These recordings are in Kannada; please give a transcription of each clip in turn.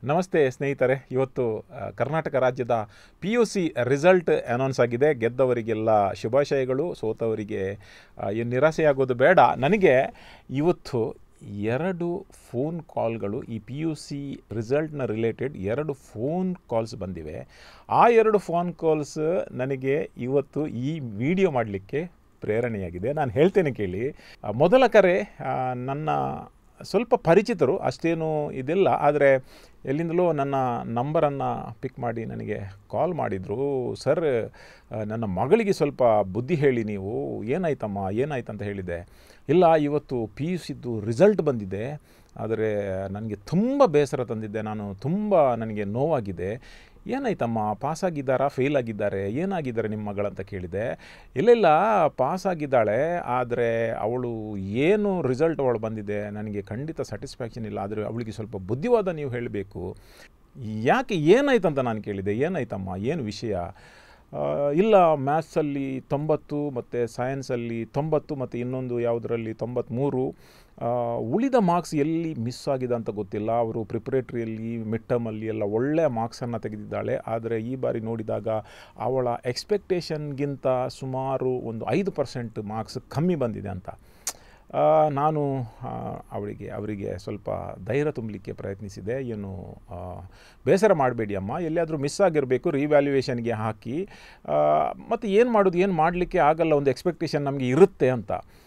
ನಮಸ್ತೆ ಸ್ನೇಹಿತರೆ ಇವತ್ತು ಆ, ಕರ್ನಾಟಕ ರಾಜ್ಯದ P U C result announce ಆಗಿದೆ ಗೆದ್ದವರಿಗೆಲ್ಲ ಶುಭಾಶಯಗಳು ಸೋತವರಿಗೆ ಆ, ಏನು ನಿರಾಸೆಯಾಗೋದು ಬೇಡ ನನಗೆ ಇವತ್ತು ಎರಡು ಫೋನ್ ಕಾಲ್ಗಳು ಈ ಪಿ ಯು ಸಿ ರಿಸಲ್ಟ್ನ ರಿಲೇಟೆಡ್ ಎರಡು ಫೋನ್ ಕಾಲ್ಸ್ ಬಂದಿವೆ ಆ ಎರಡು ಫೋನ್ ಕಾಲ್ಸ್ ನನಗೆ ಇವತ್ತು ಈ ವಿಡಿಯೋ ಮಾಡಲಿಕ್ಕೆ ಪ್ರೇರಣೆಯಾಗಿದೆ ನಾನು ಹೇಳ್ತೇನೆ ಕೇಳಿ ಆ, ಮೊದಲ ಕರೆ ಆ, ನನ್ನ ಸ್ವಲ್ಪ ಪರಿಚಿತರು ಅಷ್ಟೇನು ಇದಿಲ್ಲ ಆದರೆ ಎಲ್ಲಿಂದಲೋ ನನ್ನ ನಂಬರನ್ನು ಪಿಕ್ ಮಾಡಿ ನನಗೆ ಕಾಲ್ ಮಾಡಿದರು ಸರ್ ಆ, ನನ್ನ ಮಗಳಿಗೆ ಸ್ವಲ್ಪ ಬುದ್ಧಿ ಹೇಳಿ ನೀವು ಏನಾಯ್ತಮ್ಮ ಏನಾಯ್ತು ಅಂತ ಹೇಳಿದೆ ಇಲ್ಲ ಇವತ್ತು ಪಿ ಯು ಸಿದ್ದು ರಿಸಲ್ಟ್ ಬಂದಿದೆ ಆದರೆ ನನಗೆ ತುಂಬ ಬೇಸರ ತಂದಿದ್ದೆ ನಾನು ತುಂಬ ನನಗೆ ನೋವಾಗಿದೆ ಏನಾಯ್ತಮ್ಮ ಪಾಸಾಗಿದ್ದಾರಾ ಫೇಲ್ ಆಗಿದ್ದಾರೆ ಏನಾಗಿದ್ದಾರೆ ನಿಮ್ಮ ಮಗಳಂತ ಕೇಳಿದೆ ಇಲ್ಲ ಇಲ್ಲ ಪಾಸಾಗಿದ್ದಾಳೆ ಆದರೆ ಅವಳು ಏನು ರಿಸಲ್ಟ್ ಅವಳು ಬಂದಿದೆ ನನಗೆ ಖಂಡಿತ ಸ್ಯಾಟಿಸ್ಫ್ಯಾಕ್ಷನ್ ಇಲ್ಲ ಆದರೆ ಅವಳಿಗೆ ಸ್ವಲ್ಪ ಬುದ್ಧಿವಾದ ನೀವು ಹೇಳಬೇಕು ಯಾಕೆ ಏನಾಯ್ತಂತ ನಾನು ಕೇಳಿದೆ ಏನಾಯ್ತಮ್ಮ ಏನು ವಿಷಯ ಆ, ಇಲ್ಲ ಮ್ಯಾಥ್ಸಲ್ಲಿ ತೊಂಬತ್ತು ಮತ್ತು ಸೈನ್ಸಲ್ಲಿ ತೊಂಬತ್ತು ಮತ್ತು ಇನ್ನೊಂದು ಯಾವುದರಲ್ಲಿ ತೊಂಬತ್ತ್ಮೂರು ಆ, ಉಳಿದ ಮಾರ್ಕ್ಸ್ ಎಲ್ಲಿ ಮಿಸ್ ಆಗಿದೆ ಅಂತ ಗೊತ್ತಿಲ್ಲ ಅವರು ಪ್ರಿಪ್ರೇಟ್ರಿಯಲ್ಲಿ ಮಿಡ್ ಟರ್ಮಲ್ಲಿ ಎಲ್ಲ ಒಳ್ಳೆಯ ಮಾರ್ಕ್ಸನ್ನು ತೆಗೆದಿದ್ದಾಳೆ ಆದರೆ ಈ ಬಾರಿ ನೋಡಿದಾಗ ಅವಳ ಎಕ್ಸ್ಪೆಕ್ಟೇಷನ್ಗಿಂತ ಸುಮಾರು ಒಂದು ಐದು ಪರ್ಸೆಂಟ್ ಮಾರ್ಕ್ಸ್ ಕಮ್ಮಿ ಬಂದಿದೆ ಅಂತ ಆ, ನಾನು ಆ, ಅವಳಿಗೆ ಅವರಿಗೆ ಸ್ವಲ್ಪ ಧೈರ್ಯ ತುಂಬಲಿಕ್ಕೆ ಪ್ರಯತ್ನಿಸಿದೆ ಏನು ಆ, ಬೇಸರ ಮಾಡಬೇಡಿ ಅಮ್ಮ ಎಲ್ಲಿಯಾದರೂ ಮಿಸ್ ಆಗಿರಬೇಕು ರಿವ್ಯಾಲ್ಯೂಯೇಷನ್ಗೆ ಹಾಕಿ ಮತ್ತು ಏನು ಮಾಡೋದು ಏನು ಮಾಡಲಿಕ್ಕೆ ಆಗಲ್ಲ ಒಂದು ಎಕ್ಸ್ಪೆಕ್ಟೇಷನ್ ನಮಗೆ ಇರುತ್ತೆ ಅಂತ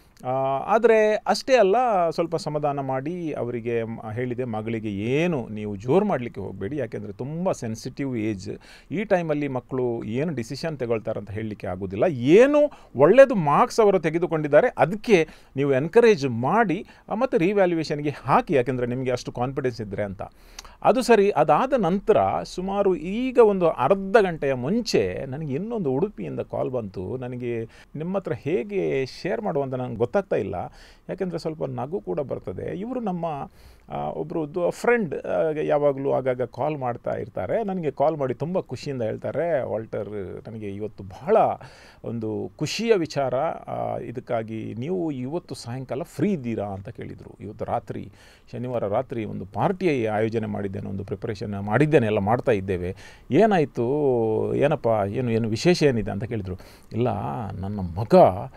ಆದರೆ ಅಷ್ಟೇ ಅಲ್ಲ ಸ್ವಲ್ಪ ಸಮಾಧಾನ ಮಾಡಿ ಅವರಿಗೆ ಮ- ಹೇಳಿದೆ ಮಗಳಿಗೆ ಏನು ನೀವು ಜೋರು ಮಾಡಲಿಕ್ಕೆ ಹೋಗಬೇಡಿ ಯಾಕೆಂದರೆ ತುಂಬ ಸೆನ್ಸಿಟಿವ್ ಏಜ್ ಈ ಟೈಮಲ್ಲಿ ಮಕ್ಕಳು ಏನು ಡಿಸಿಷನ್ ತಗೊಳ್ತಾರೆ ಅಂತ ಹೇಳಲಿಕ್ಕೆ ಆಗೋದಿಲ್ಲ ಏನು ಒಳ್ಳೆಯದು ಮಾರ್ಕ್ಸ್ ಅವರು ತೆಗೆದುಕೊಂಡಿದ್ದಾರೆ ಅದಕ್ಕೆ ನೀವು ಎನ್ಕರೇಜ್ ಮಾಡಿ ಆ, ಮತ್ತು ರಿವ್ಯಾಲ್ಯೂಯೇಷನ್ಗೆ ಹಾಕಿ ಯಾಕೆಂದರೆ ನಿಮಗೆ ಅಷ್ಟು ಕಾನ್ಫಿಡೆನ್ಸ್ ಇದ್ದರೆ ಅಂತ ಅದು ಸರಿ ಅದಾದ ನಂತರ ಸುಮಾರು ಈಗ ಒಂದು ಅರ್ಧ ಗಂಟೆಯ ಮುಂಚೆ ನನಗೆ ಇನ್ನೊಂದು ಉಡುಪಿಯಿಂದ ಕಾಲ್ ಬಂತು ನನಗೆ ನಿಮ್ಮ ಹತ್ರ ಹೇಗೆ ಶೇರ್ ಮಾಡುವಂತ ನನಗೆ ಗೊತ್ತಾಗ್ತಾ ಇಲ್ಲ ಯಾಕೆಂದರೆ ಸ್ವಲ್ಪ ನಗು ಕೂಡ ಬರ್ತದೆ ಇವರು ನಮ್ಮ ಒಬ್ಬರು ಫ್ರೆಂಡ್ ಯಾವಾಗಲೂ ಆಗಾಗ ಕಾಲ್ ಮಾಡ್ತಾ ಇರ್ತಾರೆ ನನಗೆ ಕಾಲ್ ಮಾಡಿ ತುಂಬ ಖುಷಿಯಿಂದ ಹೇಳ್ತಾರೆ ವಾಲ್ಟರ್ ನನಗೆ ಇವತ್ತು ಬಹಳ ಒಂದು ಖುಷಿಯ ವಿಚಾರ ಆ, ಇದಕ್ಕಾಗಿ ನೀವು ಇವತ್ತು ಸಾಯಂಕಾಲ ಫ್ರೀ ಇದ್ದೀರಾ ಅಂತ ಕೇಳಿದರು ಇವತ್ತು ರಾತ್ರಿ ಶನಿವಾರ ರಾತ್ರಿ ಒಂದು ಪಾರ್ಟಿ ಆಯೋಜನೆ ಮಾಡಿದ್ದೇನೆ ಒಂದು ಪ್ರಿಪರೇಷನ್ ಮಾಡಿದ್ದೇನೆ ಎಲ್ಲ ಮಾಡ್ತಾ ಇದ್ದೇವೆ ಏನಾಯಿತು ಏನಪ್ಪ ಏನು ಏನು ವಿಶೇಷ ಏನಿದೆ ಅಂತ ಕೇಳಿದರು ಇಲ್ಲ ನನ್ನ ಮಗ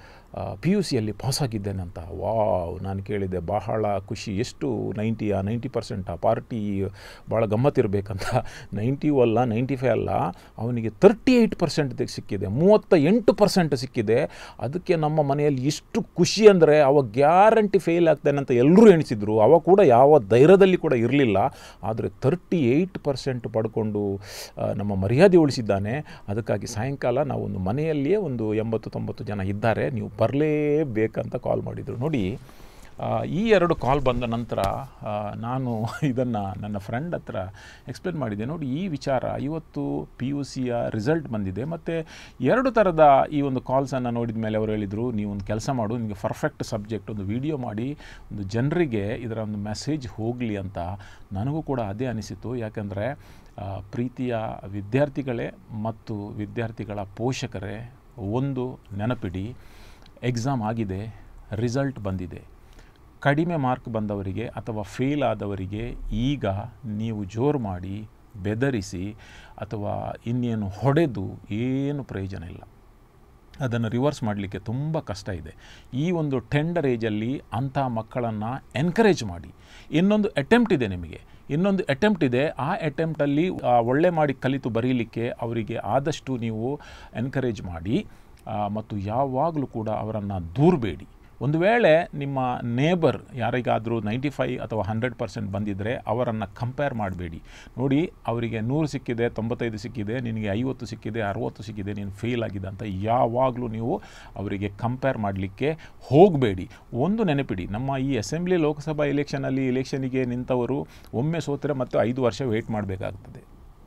ಪಿ ಯು ಸಿಯಲ್ಲಿ ಪಾಸಾಗಿದ್ದೇನೆ ಅಂತ ವಾವ್ ನಾನು ಕೇಳಿದೆ ಬಹಳ ಖುಷಿ ಎಷ್ಟು ನೈಂಟಿಯಾ ನೈಂಟಿ ಪರ್ಸೆಂಟಾ ಪಾರ್ಟಿ ಭಾಳ ಗಮ್ಮತ್ತಿರಬೇಕಂತ ನೈಂಟಿ ಅಲ್ಲ ನೈಂಟಿ ಫೈವ್ ಅಲ್ಲ ಅವನಿಗೆ ತರ್ಟಿ ಏಯ್ಟ್ ಪರ್ಸೆಂಟ್ ಸಿಕ್ಕಿದೆ ಮೂವತ್ತ ಎಂಟು ಪರ್ಸೆಂಟ್ ಸಿಕ್ಕಿದೆ ಅದಕ್ಕೆ ನಮ್ಮ ಮನೆಯಲ್ಲಿ ಇಷ್ಟು ಖುಷಿ ಅಂದರೆ ಅವ ಗ್ಯಾರಂಟಿ ಫೇಲ್ ಆಗ್ತಾನೆ ಅಂತ ಎಲ್ಲರೂ ಎಣಿಸಿದ್ರು ಅವ ಕೂಡ ಯಾವ ಧೈರ್ಯದಲ್ಲಿ ಕೂಡ ಇರಲಿಲ್ಲ ಆದರೆ ತರ್ಟಿ ಏಯ್ಟ್ ಪರ್ಸೆಂಟ್ ಪಡ್ಕೊಂಡು ಆ, ನಮ್ಮ ಮರ್ಯಾದೆ ಉಳಿಸಿದ್ದಾನೆ ಅದಕ್ಕಾಗಿ ಸಾಯಂಕಾಲ ನಾವು ಒಂದು ಮನೆಯಲ್ಲಿಯೇ ಒಂದು ಎಂಬತ್ತು ತೊಂಬತ್ತು ಜನ ಇದ್ದಾರೆ ನೀವು ಬರಲೇಬೇಕಂತ ಕಾಲ್ ಮಾಡಿದರು ನೋಡಿ ಆ, ಈ ಎರಡು ಕಾಲ್ ಬಂದ ನಂತರ ಆ, ನಾನು ಇದನ್ನು ನನ್ನ ಫ್ರೆಂಡ್ ಹತ್ರ ಎಕ್ಸ್ಪ್ಲೇನ್ ಮಾಡಿದೆ ನೋಡಿ ಈ ವಿಚಾರ ಇವತ್ತು ಪಿ ಯು ಸಿಯ ರಿಸಲ್ಟ್ ಬಂದಿದೆ ಮತ್ತು ಎರಡು ಥರದ ಈ ಒಂದು ಕಾಲ್ಸನ್ನು ನೋಡಿದ ಮೇಲೆ ಅವರು ಹೇಳಿದರು ನೀವು ಒಂದು ಕೆಲಸ ಮಾಡು ನಿಮಗೆ ಪರ್ಫೆಕ್ಟ್ ಸಬ್ಜೆಕ್ಟ್ ಒಂದು ವಿಡಿಯೋ ಮಾಡಿ ಒಂದು ಜನರಿಗೆ ಇದರ ಒಂದು ಮೆಸೇಜ್ ಹೋಗಲಿ ಅಂತ ನನಗೂ ಕೂಡ ಅದೇ ಅನಿಸಿತು ಯಾಕಂದರೆ ಆ, ಪ್ರೀತಿಯ ವಿದ್ಯಾರ್ಥಿಗಳೇ ಮತ್ತು ವಿದ್ಯಾರ್ಥಿಗಳ ಪೋಷಕರೇ ಒಂದು ನೆನಪಿಡಿ ಎಕ್ಸಾಮ್ ಆಗಿದೆ ರಿಸಲ್ಟ್ ಬಂದಿದೆ ಕಡಿಮೆ ಮಾರ್ಕ್ ಬಂದವರಿಗೆ ಅಥವಾ ಫೇಲ್ ಆದವರಿಗೆ ಈಗ ನೀವು ಜೋರು ಮಾಡಿ ಬೆದರಿಸಿ ಅಥವಾ ಇನ್ನೇನು ಹೊಡೆದು ಏನು ಪ್ರಯೋಜನ ಇಲ್ಲ ಅದನ್ನು ರಿವರ್ಸ್ ಮಾಡಲಿಕ್ಕೆ ತುಂಬ ಕಷ್ಟ ಇದೆ ಈ ಒಂದು ಟೆಂಡರ್ ಏಜಲ್ಲಿ ಅಂಥ ಮಕ್ಕಳನ್ನು ಎನ್ಕರೇಜ್ ಮಾಡಿ ಇನ್ನೊಂದು ಅಟೆಂಪ್ಟ್ ಇದೆ ನಿಮಗೆ ಇನ್ನೊಂದು ಅಟೆಂಪ್ಟ್ ಇದೆ ಆ ಅಟೆಂಪ್ಟಲ್ಲಿ ಒಳ್ಳೆ ಮಾಡಿ ಕಲಿತು ಬರೀಲಿಕ್ಕೆ ಅವರಿಗೆ ಆದಷ್ಟು ನೀವು ಎನ್ಕರೇಜ್ ಮಾಡಿ ಆ, ಮತ್ತು ಯಾವಾಗಲೂ ಕೂಡ ಅವರನ್ನು ದೂರಬೇಡಿ ಒಂದು ವೇಳೆ ನಿಮ್ಮ ನೇಬರ್ ಯಾರಿಗಾದರೂ ನೈಂಟಿ ಫೈ ಅಥವಾ ಹಂಡ್ರೆಡ್ ಪರ್ಸೆಂಟ್ ಬಂದಿದ್ದರೆ ಅವರನ್ನು ಕಂಪೇರ್ ಮಾಡಬೇಡಿ ನೋಡಿ ಅವರಿಗೆ ನೂರು ಸಿಕ್ಕಿದೆ ತೊಂಬತ್ತೈದು ಸಿಕ್ಕಿದೆ ನಿನಗೆ ಐವತ್ತು ಸಿಕ್ಕಿದೆ ಅರುವತ್ತು ಸಿಕ್ಕಿದೆ ನೀನು ಫೇಲ್ ಆಗಿದೆ ಅಂತ ಯಾವಾಗಲೂ ನೀವು ಅವರಿಗೆ ಕಂಪೇರ್ ಮಾಡಲಿಕ್ಕೆ ಹೋಗಬೇಡಿ ಒಂದು ನೆನಪಿಡಿ ನಮ್ಮ ಈ ಅಸೆಂಬ್ಲಿ ಲೋಕಸಭಾ ಎಲೆಕ್ಷನಲ್ಲಿ ಎಲೆಕ್ಷನಿಗೆ ನಿಂತವರು ಒಮ್ಮೆ ಸೋತರೆ ಮತ್ತು ಐದು ವರ್ಷ ವೆಯ್ಟ್ ಮಾಡಬೇಕಾಗ್ತದೆ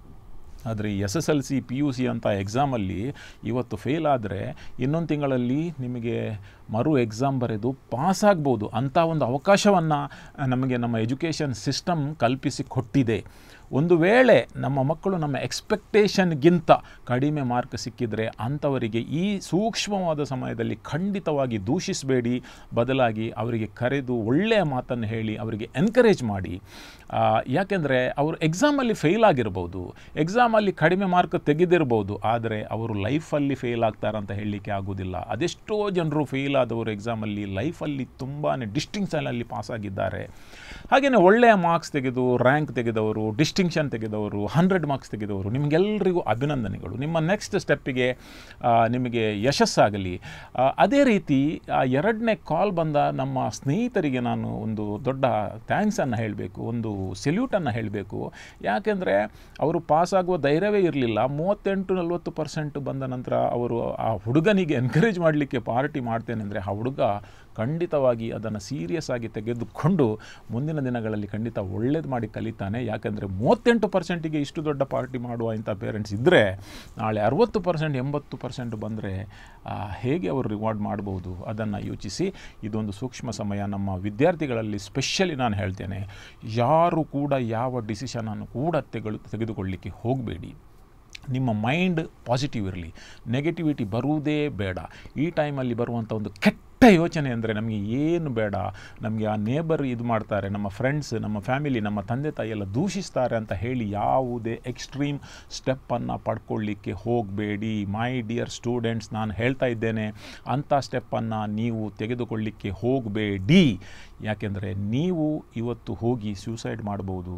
ಆದರೆ S S L C P U C ಅಂತ ಎಕ್ಸಾಮಲ್ಲಿ ಇವತ್ತು ಫೇಲ್ ಆದರೆ ಇನ್ನೊಂದು ತಿಂಗಳಲ್ಲಿ ನಿಮಗೆ ಮರು ಎಕ್ಸಾಮ್ ಬರೆದು ಪಾಸ್ ಆಗ್ಬೋದು ಅಂಥ ಒಂದು ಅವಕಾಶವನ್ನು ನಮಗೆ ನಮ್ಮ ಎಜುಕೇಷನ್ ಸಿಸ್ಟಮ್ ಕಲ್ಪಿಸಿ ಕೊಟ್ಟಿದೆ ಒಂದು ವೇಳೆ ನಮ್ಮ ಮಕ್ಕಳು ನಮ್ಮ ಎಕ್ಸ್ಪೆಕ್ಟೇಷನ್ಗಿಂತ ಕಡಿಮೆ ಮಾರ್ಕ್ ಸಿಕ್ಕಿದರೆ ಅಂಥವರಿಗೆ ಈ ಸೂಕ್ಷ್ಮವಾದ ಸಮಯದಲ್ಲಿ ಖಂಡಿತವಾಗಿ ದೂಷಿಸಬೇಡಿ ಬದಲಾಗಿ ಅವರಿಗೆ ಕರೆದು ಒಳ್ಳೆಯ ಮಾತನ್ನು ಹೇಳಿ ಅವರಿಗೆ ಎನ್ಕರೇಜ್ ಮಾಡಿ ಆ, ಯಾಕೆಂದರೆ ಅವರು ಎಕ್ಸಾಮಲ್ಲಿ ಫೇಲ್ ಆಗಿರ್ಬೋದು ಎಕ್ಸಾಮಲ್ಲಿ ಕಡಿಮೆ ಮಾರ್ಕ್ ತೆಗೆದಿರ್ಬೋದು ಆದರೆ ಅವರು ಲೈಫಲ್ಲಿ ಫೇಲ್ ಆಗ್ತಾರಂತ ಹೇಳಲಿಕ್ಕೆ ಆಗೋದಿಲ್ಲ ಅದೆಷ್ಟೋ ಜನರು ಫೇಲ್ ಆದವರು ಎಕ್ಸಾಮಲ್ಲಿ ಲೈಫಲ್ಲಿ ತುಂಬಾ ಡಿಸ್ಟಿಂಕ್ಷನಲ್ಲಿ ಪಾಸ್ ಆಗಿದ್ದಾರೆ ಹಾಗೆಯೇ ಒಳ್ಳೆಯ ಮಾರ್ಕ್ಸ್ ತೆಗೆದು ರ್ಯಾಂಕ್ ತೆಗೆದವರು ಡಿಸ್ಟಿಂಕ್ಷನ್ ತೆಗೆದವರು ಹಂಡ್ರೆಡ್ ಮಾರ್ಕ್ಸ್ ತೆಗೆದವರು ನಿಮಗೆಲ್ಲರಿಗೂ ಅಭಿನಂದನೆಗಳು ನಿಮ್ಮ ನೆಕ್ಸ್ಟ್ ಸ್ಟೆಪ್ಪಿಗೆ ನಿಮಗೆ ಯಶಸ್ಸಾಗಲಿ ಆ, ಅದೇ ರೀತಿ ಆ ಎರಡನೇ ಕಾಲ್ ಬಂದ ನಮ್ಮ ಸ್ನೇಹಿತರಿಗೆ ನಾನು ಒಂದು ದೊಡ್ಡ ಥ್ಯಾಂಕ್ಸನ್ನು ಹೇಳಬೇಕು ಒಂದು ಸೆಲ್ಯೂಟನ್ನು ಹೇಳಬೇಕು ಯಾಕೆಂದರೆ ಅವರು ಪಾಸಾಗುವ ಧೈರ್ಯವೇ ಇರಲಿಲ್ಲ ಮೂವತ್ತೆಂಟು ನಲವತ್ತು ಪರ್ಸೆಂಟ್ ಬಂದ ನಂತರ ಅವರು ಆ ಹುಡುಗನಿಗೆ ಎನ್ಕರೇಜ್ ಮಾಡಲಿಕ್ಕೆ ಪಾರ್ಟಿ ಮಾಡ್ತೇನೆ ಅಂದರೆ ಆ ಹುಡುಗ ಖಂಡಿತವಾಗಿ ಅದನ್ನು ಸೀರಿಯಸ್ ಆಗಿ ತೆಗೆದುಕೊಂಡು ಮುಂದಿನ ದಿನಗಳಲ್ಲಿ ಖಂಡಿತ ಒಳ್ಳೇದು ಮಾಡಿ ಕಲಿತಾನೆ ಯಾಕೆಂದರೆ ಮೂವತ್ತೆಂಟು ಪರ್ಸೆಂಟಿಗೆ ಇಷ್ಟು ದೊಡ್ಡ ಪಾರ್ಟಿ ಮಾಡುವ ಇಂಥ ಪೇರೆಂಟ್ಸ್ ಇದ್ದರೆ ನಾಳೆ ಅರುವತ್ತು ಪರ್ಸೆಂಟ್ ಎಂಬತ್ತು ಪರ್ಸೆಂಟ್ ಬಂದರೆ ಹೇಗೆ ಅವರು ರಿವಾರ್ಡ್ ಮಾಡ್ಬೋದು ಅದನ್ನು ಯೋಚಿಸಿ ಇದೊಂದು ಸೂಕ್ಷ್ಮ ಸಮಯ ನಮ್ಮ ವಿದ್ಯಾರ್ಥಿಗಳಲ್ಲಿ ಸ್ಪೆಷಲಿ ನಾನು ಹೇಳ್ತೇನೆ ಯಾರು ಕೂಡ ಯಾವ ಡಿಸಿಷನನ್ನು ಕೂಡ ತೆಗೆದು ತೆಗೆದುಕೊಳ್ಳಿಕ್ಕೆ ಹೋಗಬೇಡಿ ನಿಮ್ಮ ಮೈಂಡ್ ಪಾಸಿಟಿವ್ ಇರಲಿ ನೆಗೆಟಿವಿಟಿ ಬರುವುದೇ ಬೇಡ ಈ ಟೈಮಲ್ಲಿ ಬರುವಂಥ ಒಂದು ಕೆಟ್ಟ ಯೋಚನೆ ಅಂದರೆ ನಮಗೆ ಏನು ಬೇಡ ನಮಗೆ ಆ ನೇಬರ್ ಇದು ಮಾಡ್ತಾರೆ ನಮ್ಮ ಫ್ರೆಂಡ್ಸ್ ನಮ್ಮ ಫ್ಯಾಮಿಲಿ ನಮ್ಮ ತಂದೆ ತಾಯಿ ಎಲ್ಲ ದೂಷಿಸ್ತಾರೆ ಅಂತ ಹೇಳಿ ಯಾವುದೇ ಎಕ್ಸ್ಟ್ರೀಮ್ ಸ್ಟೆಪ್ಪನ್ನು ಪಡ್ಕೊಳ್ಳಿಕ್ಕೆ ಹೋಗಬೇಡಿ ಮೈ ಡಿಯರ್ ಸ್ಟೂಡೆಂಟ್ಸ್ ನಾನು ಹೇಳ್ತಾ ಇದ್ದೇನೆ ಅಂಥ ಸ್ಟೆಪ್ಪನ್ನು ನೀವು ತೆಗೆದುಕೊಳ್ಳಿಕ್ಕೆ ಹೋಗಬೇಡಿ ಯಾಕೆಂದರೆ ನೀವು ಇವತ್ತು ಹೋಗಿ ಸೂಸೈಡ್ ಮಾಡ್ಬೋದು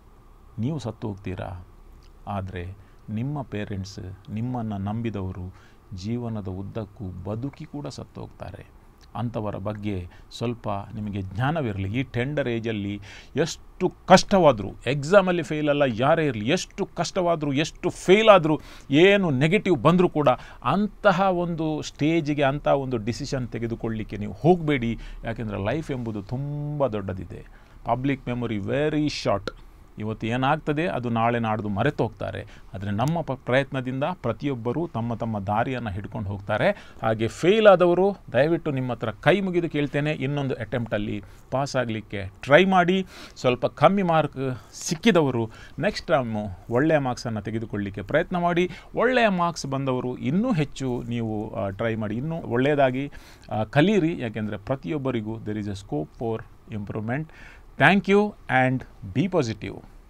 ನೀವು ಸತ್ತು ಹೋಗ್ತೀರಾ ಆದರೆ ನಿಮ್ಮ ಪೇರೆಂಟ್ಸ್ ನಿಮ್ಮನ್ನು ನಂಬಿದವರು ಜೀವನದ ಉದ್ದಕ್ಕೂ ಬದುಕಿ ಕೂಡ ಸತ್ತು ಹೋಗ್ತಾರೆ ಅಂಥವರ ಬಗ್ಗೆ ಸ್ವಲ್ಪ ನಿಮಗೆ ಜ್ಞಾನವಿರಲಿ ಈ ಟೆಂಡರ್ ಏಜಲ್ಲಿ ಎಷ್ಟು ಕಷ್ಟವಾದರೂ ಎಕ್ಸಾಮಲ್ಲಿ ಫೇಲ್ ಅಲ್ಲ ಯಾರೇ ಇರಲಿ ಎಷ್ಟು ಕಷ್ಟವಾದರೂ ಎಷ್ಟು ಫೇಲ್ ಆದರೂ ಏನು ನೆಗೆಟಿವ್ ಬಂದರೂ ಕೂಡ ಅಂತಹ ಒಂದು ಸ್ಟೇಜಿಗೆ ಅಂಥ ಒಂದು ಡಿಸಿಷನ್ ತೆಗೆದುಕೊಳ್ಳಿಕ್ಕೆ ನೀವು ಹೋಗಬೇಡಿ ಯಾಕೆಂದರೆ ಲೈಫ್ ಎಂಬುದು ತುಂಬ ದೊಡ್ಡದಿದೆ ಪಬ್ಲಿಕ್ ಮೆಮೊರಿ ವೆರಿ ಶಾರ್ಟ್ ಇವತ್ತು ಏನಾಗ್ತದೆ ಅದು ನಾಳೆ ನಾಡ್ದು ಮರೆತು ಹೋಗ್ತಾರೆ ಆದರೆ ನಮ್ಮ ಪ ಪ್ರಯತ್ನದಿಂದ ಪ್ರತಿಯೊಬ್ಬರೂ ತಮ್ಮ ತಮ್ಮ ದಾರಿಯನ್ನು ಹಿಡ್ಕೊಂಡು ಹೋಗ್ತಾರೆ ಹಾಗೆ ಫೇಲ್ ಆದವರು ದಯವಿಟ್ಟು ನಿಮ್ಮ ಹತ್ರ ಕೈ ಮುಗಿದು ಕೇಳ್ತೇನೆ ಇನ್ನೊಂದು ಅಟೆಂಪ್ಟಲ್ಲಿ ಪಾಸ್ ಆಗಲಿಕ್ಕೆ ಟ್ರೈ ಮಾಡಿ ಸ್ವಲ್ಪ ಕಮ್ಮಿ ಮಾರ್ಕ್ ಸಿಕ್ಕಿದವರು ನೆಕ್ಸ್ಟ್ ಟೈಮು ಒಳ್ಳೆಯ ಮಾರ್ಕ್ಸನ್ನು ತೆಗೆದುಕೊಳ್ಳಿಕ್ಕೆ ಪ್ರಯತ್ನ ಮಾಡಿ ಒಳ್ಳೆಯ ಮಾರ್ಕ್ಸ್ ಬಂದವರು ಇನ್ನೂ ಹೆಚ್ಚು ನೀವು ಟ್ರೈ ಮಾಡಿ ಇನ್ನೂ ಒಳ್ಳೆಯದಾಗಿ ಆ, ಕಲೀರಿ ಯಾಕೆಂದರೆ ಪ್ರತಿಯೊಬ್ಬರಿಗೂ there is a scope for improvement thank you and be positive